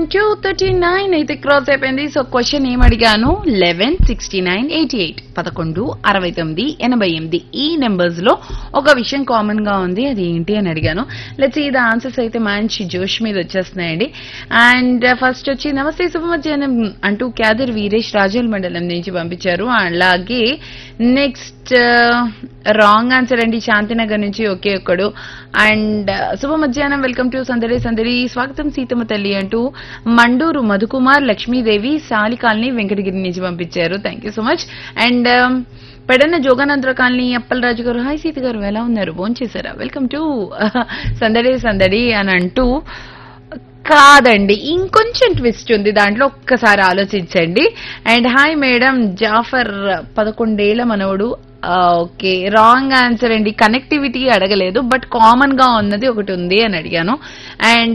two thirty nine అయితే cross అయిపోయింది so question ఏం అడిగాను eleven sixty nine eighty eight పదకొండు అరవై తొమ్మిది ఎనభై ఎనిమిది ఈ నెంబర్స్ లో ఒక విషయం కామన్ గా ఉంది అది ఏంటి అని అడిగాను లెట్స్ ఇది ఆన్సర్స్ అయితే మంచి జోష్ మీద వచ్చేస్తున్నాయండి అండ్ ఫస్ట్ వచ్చి నమస్తే శుభమధ్యాహ్నం అంటూ క్యాదర్ వీరేష్ రాజోల్ మండలం నుంచి పంపించారు అలాగే నెక్స్ట్ రాంగ్ ఆన్సర్ అండి శాంతినగర్ నుంచి ఒకే ఒక్కడు అండ్ శుభ మధ్యాహ్నం వెల్కమ్ టు సందడి సందడి స్వాగతం సీతమ్మ తల్లి అంటూ మండూరు మధుకుమార్ లక్ష్మీదేవి సాలి కాలనీ వెంకటగిరి నుంచి పంపించారు thank you so much and పెడన్న జోగానంద్ర కాలనీ అప్పలరాజు గారు హాయ్ సీత గారు ఎలా ఉన్నారు ఫోన్ చేశారా వెల్కమ్ టు సందడి సందడి అని అంటూ కాదండి ఇంకొంచెం ట్విస్ట్ ఉంది దాంట్లో ఒక్కసారి ఆలోచించండి అండ్ హాయ్ మేడం జాఫర్ పదకొండేళ్ల మనవడు ఓకే రాంగ్ ఆన్సర్ అండి కనెక్టివిటీ అడగలేదు బట్ కామన్ గా ఉన్నది ఒకటి ఉంది అని అడిగాను అండ్